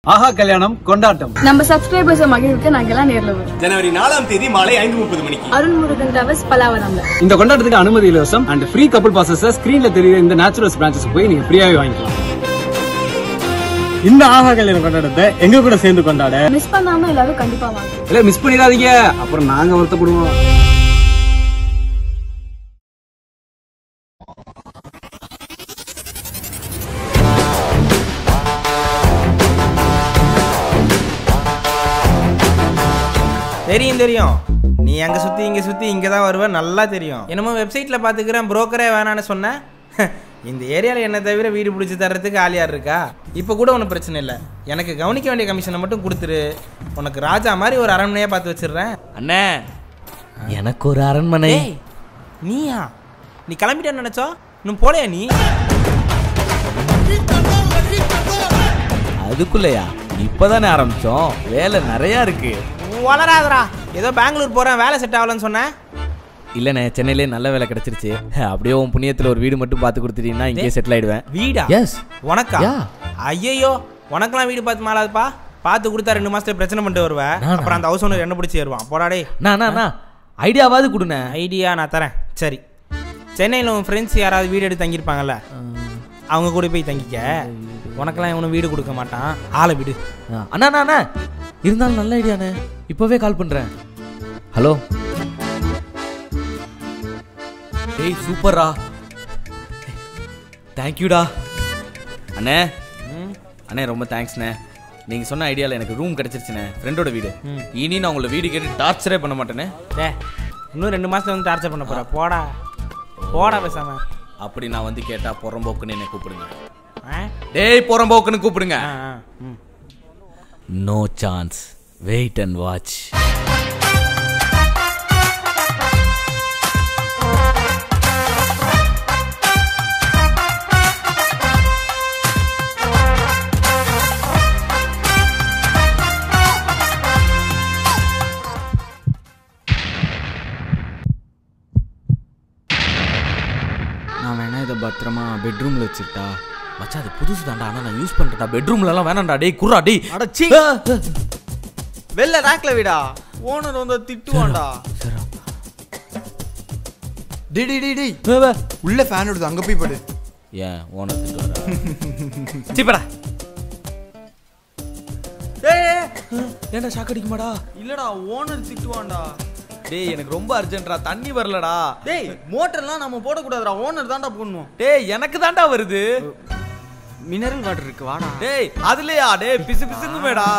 ஆஹா கல்யாணம் கொண்டாட்டம் நம்ம சப்ஸ்கிரைபர்ஸ் மகிழ்வுக்கு நாங்க எல்லாம் நேர்ல வரோம் ஜனவரி நாலாம் தேதி மாலை ஐந்து முப்பது மணிக்கு அருண்முருகன் டவர்ஸ் பலாவரம்ல இந்த கொண்டாட்டத்துக்கு அனுமதி இலவசம் அண்ட் ஃப்ரீ கப்பல் பாசஸ் ஸ்கிரீன்ல தெரியுற இந்த நேச்சுரல்ஸ் பிரான்ச்சஸ் போய் நீங்க ஃப்ரீயாவே வாங்கிக்கலாம் இந்த ஆஹா கல்யாணம் கொண்டாட்டத்தை எங்க கூட சேர்ந்து கொண்டாட மிஸ் பண்ணாம எல்லாரும் கண்டிப்பா வாங்க இல்ல மிஸ் பண்ணிடாதீங்க அப்புறம் நாங்க வருத்தப்படுவோம் தெரியும் தெரியும் நீ அங்க சுத்தி இங்க சுத்தி இங்க தான் வருவ நல்லா தெரியும் என்னமோ வெப்சைட்ல பாத்துக்கிறேன் புரோக்கரே வேணான்னு சொன்ன இந்த ஏரியால என்ன தவிர வீடு பிடிச்சி தர்றதுக்கு ஆள் யார் இருக்கா இப்போ கூட ஒன்றும் பிரச்சனை இல்லை எனக்கு கவனிக்க வேண்டிய கமிஷனை மட்டும் கொடுத்துரு உனக்கு ராஜா மாதிரி ஒரு அரண்மனையா பார்த்து வச்சிடுறேன் அண்ணே எனக்கு ஒரு அரண்மனை ஏய் நீயா நீ கிளம்பிட்டேன்னு நினைச்சோ இன்னும் போலையா நீ அதுக்குள்ளயா இப்பதானே ஆரம்பிச்சோம் வேலை நிறைய இருக்கு வளராதடா ஏதோ பெங்களூர் போறேன் வேலை செட் ஆகலன்னு சொன்னேன் இல்லண்ணே சென்னையிலே நல்ல வேலை கிடைச்சிருச்சு அப்படியே உன் புண்ணியத்துல ஒரு வீடு மட்டும் பார்த்து கொடுத்துட்டீங்கன்னா இங்கேயே செட்டில் ஆயிடுவேன் வீடா எஸ் உனக்கா யா. ஐயையோ உனக்கெல்லாம் வீடு பார்த்து மாலாதுப்பா பார்த்து கொடுத்தா ரெண்டு மாசத்துல பிரச்சனை பண்ணிட்டு வருவேன் நானா? அப்புறம் அந்த ஹவுஸ் ஓனர் என்ன பிடிச்சி ஏறுவான் போடாடே நான் ஐடியாவாவது கொடுண்ணே ஐடியா நான் தரேன் சரி சென்னையில் உன் ஃப்ரெண்ட்ஸ் யாராவது வீடு எடுத்து தங்கியிருப்பாங்கல்ல அவங்க கூட போய் தங்கிக்க உனக்கெல்லாம் இவனும் வீடு கொடுக்க மாட்டான் ஆளை விடு ஆ, அண்ணா அண்ணா, அண்ணா இருந்தாலும் நல்ல ஐடியாண்ணே இப்போவே கால் பண்ணுறேன் ஹலோ டேய் சூப்பர்ரா தேங்க்யூடா அண்ணே அண்ணே ரொம்ப தேங்க்ஸ்ண்ணே நீங்கள் சொன்ன ஐடியாவில் எனக்கு ரூம் கிடச்சிருச்சுண்ணே ஃப்ரெண்டோட வீடு இனி நான் உங்களை வீடு கேட்டு டார்ச்சரே பண்ண மாட்டேனே டே இன்னும் ரெண்டு மாசத்துல வந்து டார்ச்சர் பண்ண போற போடா போடா பேசாம அப்படி நான் வந்து கேட்டால் புறம்போக்குன்னு என்னை கூப்பிடுங்க ஆ? டேய் புறம்போக்குன்னு கூப்பிடுங்க ஆ, ஆ, ம். No chance wait and watch நான் வேணா இதை பத்திரமா பெட்ரூம்ல வச்சுட்டா மச்சான் அது புதுசு தான்டா ஆனா நான் யூஸ் பண்றேன்டா பெட்ரூம்ல எல்லாம் வேணாம்டா டேய் குர்ரா டேய் அடச்சி வெளில ரேக்ல விடா ஓனர் வந்து திட்டுவான்டா டி டி டி டி உள்ள ஃபேன் விடுது அங்க போய் படு ஏன் ஓனர் திட்டு வரா சிப்படா ஏன்டா ஷாக் அடிக்குமாடா இல்லடா ஓனர் திட்டுவான்டா டேய் எனக்கு ரொம்ப அர்ஜென்ட்ரா தண்ணி வரலடா டேய் மோட்டர்லாம் நம்ம போட கூடாதுடா ஓனர் தான்டா போடணும் டேய் எனக்கு தான்டா வருது மினரல் வாட்டர் இருக்கு வாடா டேய் அதுலயா டேய் பிசு பிசுங்குமேடா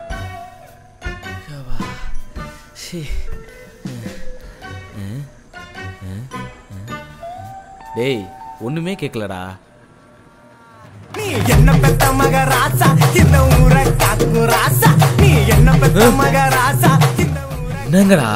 டேய் ஒண்ணுமே கேட்கலடா நீ என்ன பெத்த மகராசா இந்த ஊரை காக்கும் ராசா நீ என்ன பெத்த மகராசா இந்த ஊரை என்னங்கடா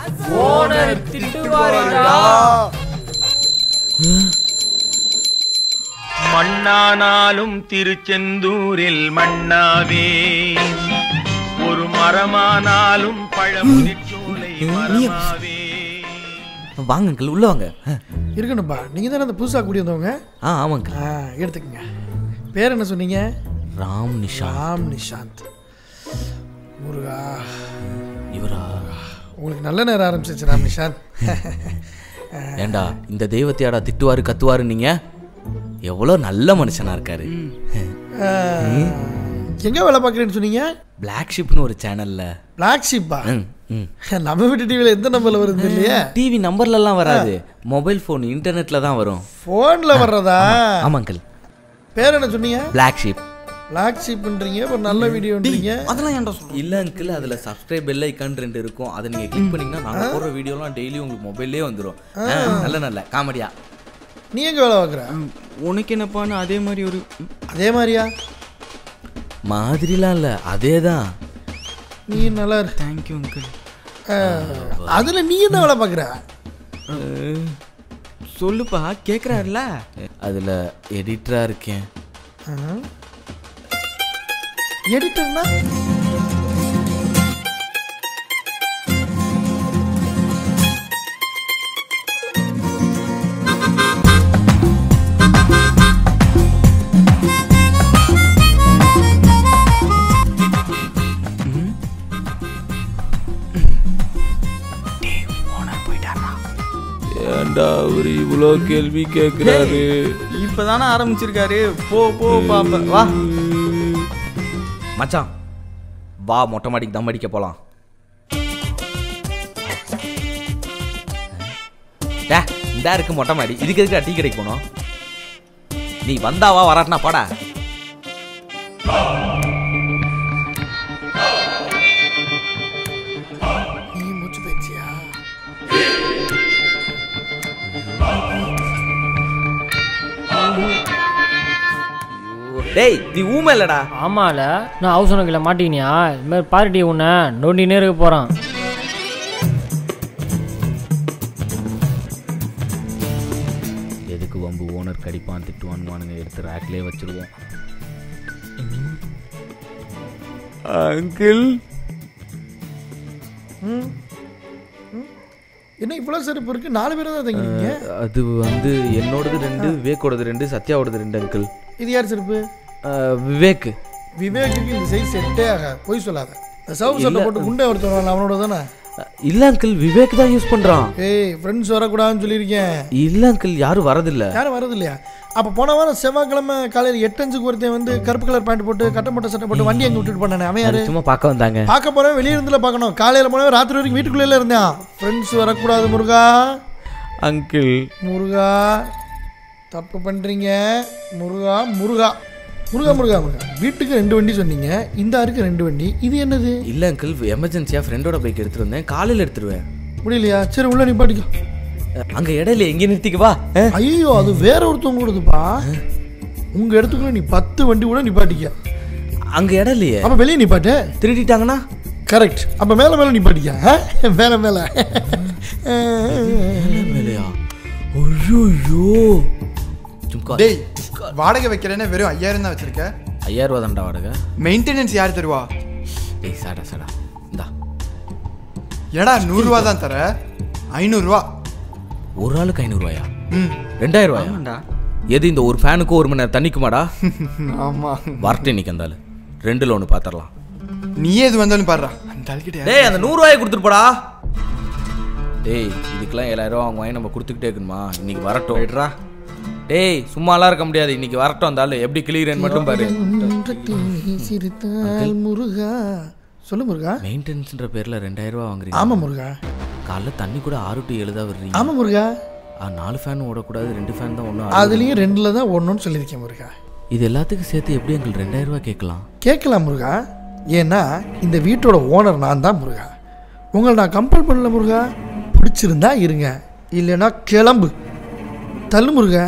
மண்ணானாலும் திருச்செந்தூரில் மண்ணாவே ஒரு மரமானாலும் பழமுதிர்ச்சோலை மரமாவே வாங்க அங்கிள் உள்ள வாங்க இருக்கணும்ப்பா நீங்கள் தானே அந்த புதுசாக கூடி வந்தவங்க ஆ ஆமாங்க ஆ எடுத்துக்கங்க பேர் என்ன சொன்னீங்க ராம் நிஷா ராம் நிஷாந்த் முருகா இவரா உங்களுக்கு நல்ல நேரம் ஆரம்பிச்சிச்சு ராம் நிஷாந்த் ஏண்டா இந்த தெய்வத்தையாடா திட்டுவாரு கத்துவாரு நீங்க எவ்வளோ நல்ல மனுஷனா இருக்காரு எங்கே வேலை பார்க்குறேன்னு சொன்னீங்க பிளாக் ஷிப்னு ஒரு சேனல்ல பிளாக் ஷிப்பா ம் ம் நம்ம வீட்டு டிவியில் எந்த நம்பரில் வருது இல்லையா டிவி நம்பர்லலாம் வராது மொபைல் ஃபோன் இன்டர்நெட்ல தான் வரும் ஃபோனில் வர்றதா ஆமா அங்கிள் பேர் என்ன சொன்னீங்க பிளாக் ஷிப் பிளாக் ஷிப்ன்றீங்க இப்போ நல்ல வீடியோன்றீங்க அதெல்லாம் ஏன்டா சொல்ற இல்ல அங்கிள் அதுல சப்ஸ்கிரைப் பெல் ஐக்கான் ரெண்டு இருக்கும் அதை நீங்க கிளிக் பண்ணீங்கன்னா நாங்க போடுற வீடியோலாம் டெய்லி உங்களுக்கு மொபைல்லே வந்துரும் ஆ, நல்ல நல்ல காமெடியா நீ எங்கே வேலை பார்க்குற உனக்கு என்னப்பான்னு அதே மாதிரி ஒரு அதே மாதிரியா மாதிரிலாம் இல்ல அதேதான் நீ நல்லா இரு தேங்க்யூ அங்கிள் அதில் நீ என்ன வேலை பார்க்குற சொல்லுப்பா கேக்குறாருல அதுல எடிட்டரா இருக்கேன் எடிட்டர்னா இவர் இவ்வளோ கேள்வி கேட்குறாரு இப்பதானே ஆரம்பிச்சிருக்காரு போ போ பாப்ப வா மச்சான் வா மொட்டை மாடிக்கு தம் அடிக்க போலாம் டே இந்த இருக்கு மொட்டை மாடி இதுக்கு எதுக்கு டீ கடைக்கு போனோம் நீ வந்தாவா வராட்டினா போடா நீ மூச்சு பேச்சியா டேய் நீ ஊமை இல்லடா ஆமால நான் ஹவுஸ் ஓனர்கிட்ட மாட்டிக்கினியா இது மாதிரி பார்ட்டி உன்னை நோண்டினே இருக்க போகிறான் எதுக்கு வம்பு ஓனர் கடிப்பான் திட்டுவான்வானுங்க எடுத்து ரேக்லேயே வச்சிருவோம் அங்கிள் என்ன இவ்வளோ செருப்பு இருக்கு நாலு பேர் தான் தங்கிங்க அது வந்து என்னோடது ரெண்டு விவேக்கோடது ரெண்டு சத்யாவோடது ரெண்டு அங்கிள் இது யார் செருப்பு விவேக் விவேக்குக்கு இந்த சைஸ் செட்டே ஆக பொய் சொல்லாத இந்த சவுக்கு சட்டை போட்டு குண்டை ஒருத்தர் அவனோட தானே இல்ல அங்கிள் விவேக் தான் யூஸ் பண்றான் ஏய் ஃப்ரெண்ட்ஸ் வரக்கூடாதுன்னு சொல்லியிருக்கேன் இல்ல அங்கிள் யாரும் வரதில்ல யாரும் வரது இல்லையா அப்போ போன வாரம் செவ்வாய்க்கிழமை காலையில் எட்டஞ்சுக்கு ஒருத்தன் வந்து கருப்பு கலர் பேண்ட் போட்டு கட்ட மொட்டை சட்டை போட்டு வண்டி அங்கே விட்டுட்டு போனானே அவன் யாரு சும்மா பார்க்க வந்தாங்க பார்க்க போறேன் வெளியே இருந்துல பார்க்கணும் காலையில் போனவன் ராத்திரி வரைக்கும் வீட்டுக்குள்ளே இருந்தான் ஃப்ரெண்ட்ஸ் வரக்கூடாது முருகா அங்கிள் முருகா தப்பு பண்ணுறீங்க முருகா முருகா முருகா முருகா முருகா வீட்டுக்கு ரெண்டு வண்டி சொன்னீங்க இந்த ஆருக்கு ரெண்டு வண்டி இது என்னது இல்ல அங்கிள் எமர்ஜென்சியா ஃப்ரெண்டோட பைக் எடுத்துட்டு வந்தேன் காலையில எடுத்துருவேன் முடியலையா சரி உள்ள நிப்பாட்டிக்கோ அங்க இடையில எங்க நிறுத்திக்கவா ஐயோ அது வேற ஒருத்தவங்க கொடுதுப்பா உங்க இடத்துக்குள்ள நீ பத்து வண்டி கூட நிப்பாட்டிக்க அங்க இடம் இல்லையே அப்ப வெளியே நிப்பாட்டு திருடிட்டாங்கன்னா கரெக்ட் அப்ப மேல மேல நிப்பாட்டிக்க ஆ? மேல மேல மேலையா ஐயோ சும்கா டேய் வாடகை வைக்கிறேன்னு வெறும் ஐயாயிரம் தான் வச்சிருக்க ஐயாயிரம் ரூபா தான்டா வாடகை மெயின்டெனன்ஸ் யார் தருவா டேய் சாடா சாடா இந்தா ஏடா நூறுரூவா தான் தர ஐநூறுரூவா ஒரு ஆளுக்கு ஐநூறுவாயா ம் ரெண்டாயிரம் ரூபாயா ஆமாண்டா எது இந்த ஒரு ஃபேனுக்கு ஒரு மணி நேரம் தண்ணிக்குமாடா ஆமா வரட்டு இன்னைக்கு அந்த ஆளு ரெண்டுல ஒன்று பார்த்துடலாம் நீயே எது வந்தாலும் பாடுறா அந்த ஆள்கிட்ட யாரு- டேய் அந்த நூறுரூவாயை கொடுத்துட்டு போடா டேய் இதுக்கெல்லாம் ஏழாயிரம் ரூபா அவங்க வாங்கி நம்ம கொடுத்துக்கிட்டே இருக்கணுமா இன்னைக்கு வரட்டும் விடுறா டேய் சும்மாலாம் இருக்க முடியாது இன்னைக்கு வரட்டும் அந்த ஆளு எப்படி கிளியரன் மட்டும் பாரு சிரித்தால் முருகா சொல்லு முருகா மெயின்டெனன்ஸ்ன்ற பேர்ல ரெண்டாயிரம் ரூபா வாங்குறீங்க ஆமா முருகா காலைல தண்ணி கூட ஆறு டு ஏழு தான் வர்றீங்க ஆமா முருகா ஆ, நாலு ஃபேன் ஓடக்கூடாது ரெண்டு ஃபேன் தான் ஒன்றும் அதுலயும் ரெண்டுல தான் ஒண்ணுன்னு சொல்லியிருக்கேன் முருகா இது எல்லாத்துக்கும் சேர்த்து எப்படி எங்களுக்கு ரெண்டாயிரம் ரூபா கேட்கலாம் கேட்கலாம் முருகா ஏன்னா இந்த வீட்டோட ஓனர் நான் தான் முருகா உங்களை நான் கம்பல் பண்ணல முருகா பிடிச்சிருந்தா இருங்க இல்லைன்னா கிளம்பு தள்ளு முருகா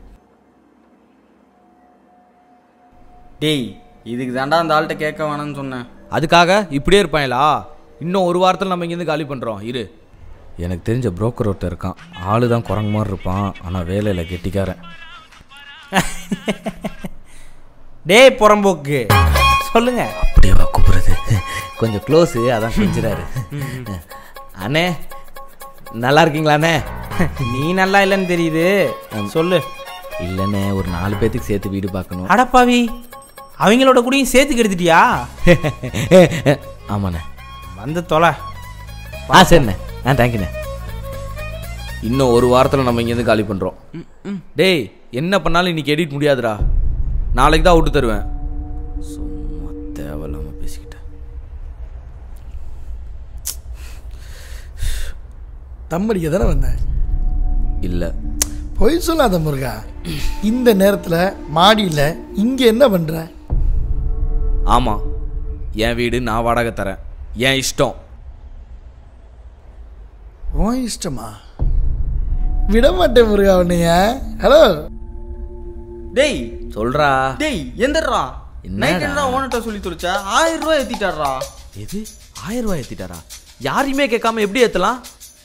டேய் இதுக்கு தாண்டா அந்த ஆள்கிட்ட கேட்க வேணாம்னு சொன்னேன் அதுக்காக இப்படியே இருப்பாங்களா இன்னும் ஒரு வாரத்தில் நம்ம இங்கேருந்து காலி பண்ணுறோம் இரு எனக்கு தெரிஞ்ச புரோக்கர் ஒருத்தர் இருக்கான் ஆளு தான் குரங்கு மாதிரி இருப்பான் ஆனால் வேலையில் கெட்டிக்காரன் டேய் புறம்போக்கு சொல்லுங்க அப்படியே வா கூப்பிடுறது கொஞ்சம் க்ளோஸு அதான் செஞ்சுறாரு அண்ணே நல்லா இருக்கீங்களா அண்ணே நீ நல்லா இல்லைன்னு தெரியுது சொல்லு இல்லைண்ணே ஒரு நாலு பேத்துக்கு சேர்த்து வீடு பார்க்கணும் அடப்பாவி அவங்களோட கூடயும் சேர்த்துக்கு எடுத்துட்டியா ஆமாண்ணே வந்து தொலை ஆ சரிண்ணே ஆ தேங்க்யூண்ணே இன்னும் ஒரு வாரத்தில் நம்ம இங்கேருந்து காலி பண்ணுறோம் டேய் என்ன பண்ணாலும் இன்னைக்கு எடிட் முடியாதுடா நாளைக்கு தான் அவுட்டு தருவேன் சும்மா தேவையில்லாமல் பேசிக்கிட்டேன் தம்மடிக்க தானே வந்தேன் இல்லை பொய் சொல்லாத முருகா இந்த நேரத்தில் மாடியில் இங்கே என்ன பண்ணுற ஆமாம் என் வீடு நான் வாடகை தரேன் என் இஷ்டம் உன் இஷ்டமா விட மாட்டேன் முருகா உன்னைய ஹலோ டேய் சொல்றா டேய் எந்தர்றா என்னடா? நைட் என்ன ஓனட்ட சொல்லி துடிச்சா ஆயிரம் ரூபாய் ஏத்திட்டாரா எது ஆயிரம் ரூபாய் ஏற்றிட்டாரா யாரையுமே கேட்காம எப்படி ஏற்றலாம்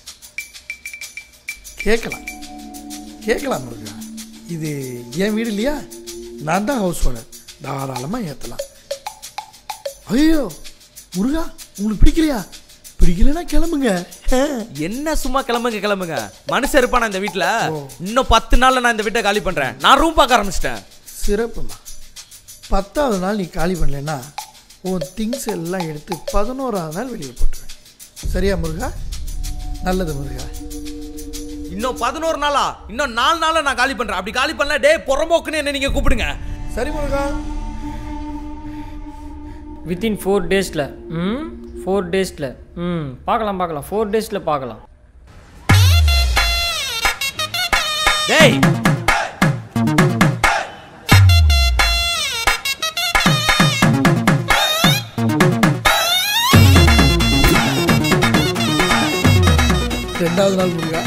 கேட்கலாம் கேட்கலாம் முருகா இது என் வீடு இல்லையா நான் தான் ஹவுஸ் ஓனர் தாராளமாக ஏற்றலாம் ஐயோ முருகா உங்களுக்கு பிடிக்கலையா பிடிக்கலைன்னா கிளம்புங்க என்ன சும்மா கிளம்புங்க கிளம்புங்க மனுஷன் இருப்பானா இந்த வீட்டில் இன்னும் பத்து நாள்ல நான் இந்த வீட்டை காலி பண்றேன் நான் ரூம் பார்க்க ஆரம்பிச்சிட்டேன் சிறப்புமா பத்தாவது நாள் நீ காலி பண்ணலைன்னா உன் திங்ஸ் எல்லாம் எடுத்து பதினோராவது நாள் வெளியே போட்டுருவேன் சரியா முருகா நல்லது முருகா இன்னும் பதினோரு நாளா இன்னும் நாலு நாளா நான் காலி பண்றேன் அப்படி காலி பண்ணல டே புறம்போக்குன்னு என்ன நீங்க கூப்பிடுங்க சரி முருகா வித்தின் ஃபோர் டேஸில் ம் ஃபோர் டேஸில் ம் பார்க்கலாம் பார்க்கலாம் ஃபோர் டேஸில் பார்க்கலாம் டேய் ரெண்டாவது நாள் முருகா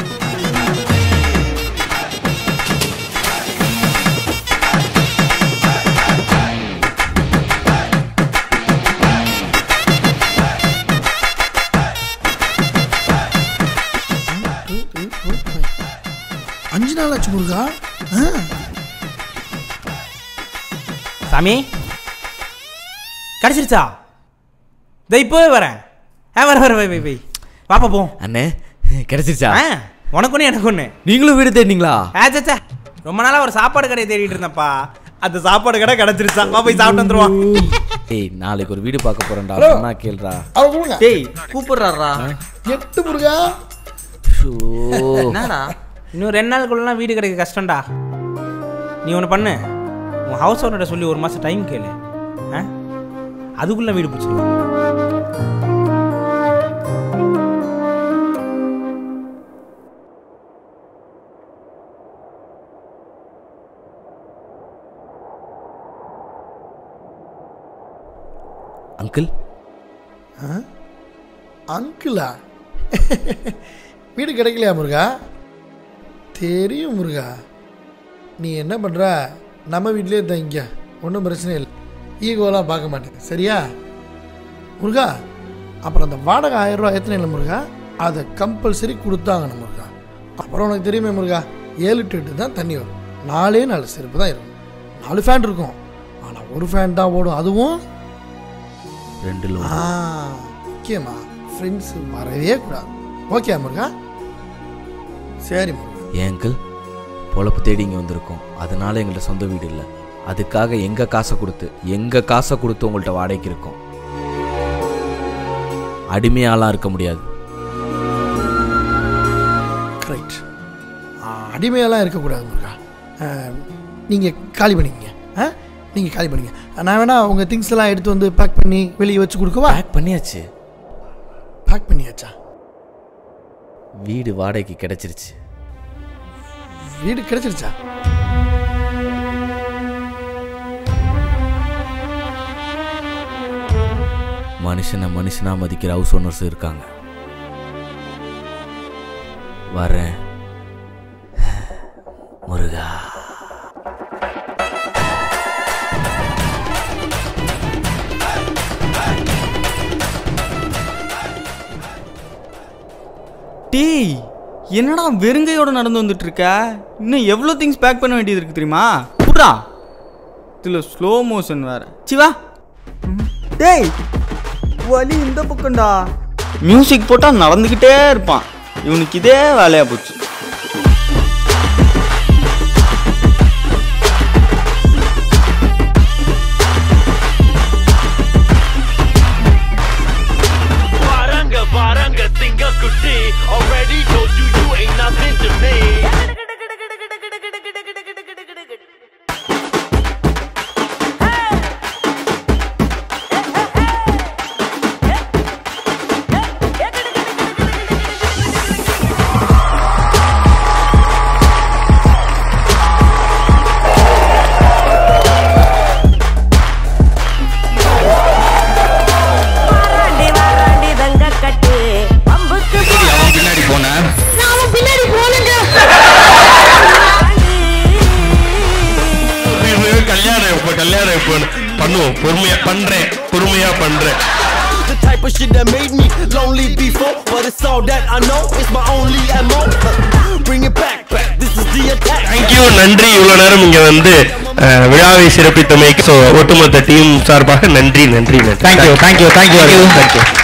அஞ்சு நாள் ஆச்சு முருகா ஆ சாமி கிடச்சிருச்சா இதோ இப்போவே வரேன் ஆ வர வர வை வை வை பாப்பா போ அண்ணே கிடைச்சிருச்சா ஆ உனக்கு ஒன்று எனக்கு ஒன்று நீங்களும் வீடு தேடினீங்களா ஆச்சாச்சா ரொம்ப நாளாக ஒரு சாப்பாடு கடையை தேடிட்டு இருந்தேன்ப்பா அந்த சாப்பாடு கடை கிடச்சிருச்சா வா போய் சாப்பிட்டு வந்துருவான் ஏய் நாளைக்கு ஒரு வீடு பார்க்க போறேன்டா ஹலோ. சொன்னா கேளுடா அவ கொடுங்க டேய் கூப்பிடுறாரா எட்டு முருகா ஷோ. என்னடா இன்னும் ரெண்டு நாளுக்குள்ளலாம் வீடு கிடைக்க கஷ்டம்டா நீ ஒன்று பண்ணு உன் ஹவுஸ் ஓனர்கிட்ட சொல்லி ஒரு மாதம் டைம் கேளு ஆ அதுக்குள்ளே வீடு பிடிச்சிடலாம் அங்கிள் அங்கிளா வீடு கிடைக்கலையா முருகா தெரியும் முருகா நீ என்ன பண்ணுற நம்ம வீட்லேயே தங்க ஒன்றும் பிரச்சனை இல்லை ஈகோலாம் பார்க்க மாட்டேன் சரியா முருகா அப்புறம் அந்த வாடகை ஆயிரம் ரூபா எத்தனை இல்லை முருகா அதை கம்பல்சரி கொடுத்தாங்கண்ணா முருகா அப்புறம் உனக்கு தெரியுமே முருகா ஏழு டு எட்டு தான் தண்ணி வரும் நாலே நாலு செருப்பு தான் இருக்கும் நாலு ஃபேன் இருக்கும் ஆனால் ஒரு ஃபேன் தான் ஓடும் அதுவும் ரெண்டு லோ ஆ முக்கியமா ஃப்ரெண்ட்ஸ் வரவே கூடாது ஓகே முருகா சரி முருகா ஏன் அங்கிள் பொழப்பு தேடி இங்கே வந்திருக்கோம் அதனால எங்கள்கிட்ட சொந்த வீடு இல்லை அதுக்காக எங்க காசை கொடுத்து எங்க காசை கொடுத்து உங்கள்கிட்ட வாடகைக்கு இருக்கோம் அடிமையாலாம் இருக்க முடியாது கரெக்ட் அடிமையெல்லாம் இருக்கக்கூடாது முருகா நீங்கள் காலி பண்ணிக்கங்க ஆ நீங்கள் காலி பண்ணிங்க நான் வேணா உங்கள் திங்ஸ் எல்லாம் எடுத்து வந்து பேக் பண்ணி வெளியே வச்சு கொடுக்கவா பேக் பண்ணியாச்சு பேக் பண்ணியாச்சா வீடு வாடகைக்கு கிடைச்சிருச்சு வீடு கிடைச்சிருச்சா மனுஷனை மனுஷனா மதிக்கிற ஹவுஸ் ஓனர்ஸ் இருக்காங்க வரேன் முருகா டேய் என்னடா வெறுங்கையோட நடந்து வந்துட்டு இருக்க இன்னும் எவ்வளோ திங்ஸ் பேக் பண்ண வேண்டியது இருக்கு தெரியுமா புட்றா இதில் ஸ்லோ மோஷன் வேற சிவா டேய் வலி இந்த பக்கம்டா மியூசிக் போட்டால் நடந்துக்கிட்டே இருப்பான் இவனுக்கு இதே வேலையா போச்சு Varanga, varanga, tinga kutti. Already told you you ain't nothing to me. வாராண்டி வாராண்டி தங்க கட்டு பம்புக்கு பின்னாடி போன நாம பின்னாடி போனுங்க கல்யாணம் எப்போ கல்யாணம் எப்போ பண்ணுவோம் பொறுமையா பண்றேன் பொறுமையா பண்றேன் The type of shit that made me lonely before, but it's all that I know. It's my only ammo. Bring it back, back. This is the attack. Thank you நன்றி இவ்வளோ நேரம் இங்கே வந்து அஹ், விழாவை சிறப்பித்தமைக்கு ஸோ ஒட்டுமொத்த டீம் சார்பாக நன்றி நன்றி நன்றி தேங்க்யூ தேங்க்யூ தேங்க்யூ தேங்க்யூ